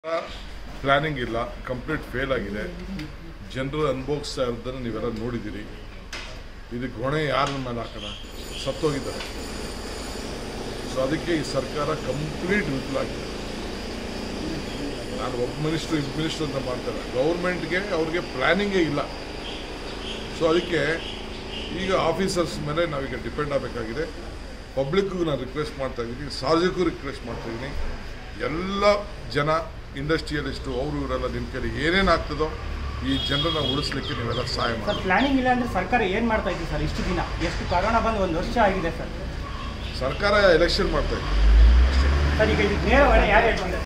planning ಇಲ್ಲ complete fail ಆಗಿದೆ ಜನರು ಅನುಭವಿಸ್ತಾ ಇರೋದನ್ನು ನೀವೆಲ್ಲ ನೋಡಿದ್ದೀರಿ ಇದಕ್ಕೆ ಹೊಣೆ ಯಾರ ಮೇಲೆ ಹಾಕೋಣ ಸತ್ತೋಗಿದ್ದಾರೆ ಸೊ ಅದಕ್ಕೆ ಈ ಸರ್ಕಾರ ಕಂಪ್ಲೀಟ್ ವಿಫಲ ಆಗಿದೆ ನಾನು ಒಬ್ಬ ಮಿನಿಸ್ಟ್ರು ಇಬ್ಬ ಮಿನಿಸ್ಟ್ರು ಅಂತ ಮಾಡ್ತಾರೆ ಗೌರ್ಮೆಂಟ್ಗೆ ಅವ್ರಿಗೆ ಪ್ಲ್ಯಾನಿಂಗೇ ಇಲ್ಲ ಸೊ ಅದಕ್ಕೆ ಈಗ ಆಫೀಸರ್ಸ್ ಮೇಲೆ ನಾವೀಗ ಡಿಪೆಂಡ್ ಆಗಬೇಕಾಗಿದೆ ಪಬ್ಲಿಕ್ಕಿಗೂ ನಾನು ರಿಕ್ವೆಸ್ಟ್ ಮಾಡ್ತಾ ಇದ್ದೀನಿ ಸಾರ್ವಜನಿಕರು ರಿಕ್ವೆಸ್ಟ್ ಮಾಡ್ತಾ ಇದ್ದೀನಿ ಎಲ್ಲ ಜನ ಇಂಡಸ್ಟ್ರಿಯಲಿಸ್ಟು ಅವರು ಇವರೆಲ್ಲ ನಿಮ್ಮ ಕೈಲಿ ಏನೇನು ಆಗ್ತದೋ ಈ ಜನರನ್ನ ಉಳಿಸ್ಲಿಕ್ಕೆ ನೀವೆಲ್ಲ ಸಹಾಯ ಮಾಡಿ ಸರ್ ಪ್ಲಾನಿಂಗ್ ಇಲ್ಲ ಅಂದ್ರೆ ಸರ್ಕಾರ ಏನ್ ಮಾಡ್ತಾ ಇತ್ತು ಸರ್ ಇಷ್ಟು ದಿನ ಎಷ್ಟು ಕರೋನಾ ಬಂದು ಒಂದು ವರ್ಷ ಆಗಿದೆ ಸರ್ ಸರ್ಕಾರ ಎಲೆಕ್ಷನ್ ಮಾಡ್ತಾ ಇದೆ ಸರ್ ಈಗ ಇದಕ್ಕೆ ನೇರ ಹೊಣೆ ಯಾರು ಹೇಳ್ತಿದ್ದಾರೆ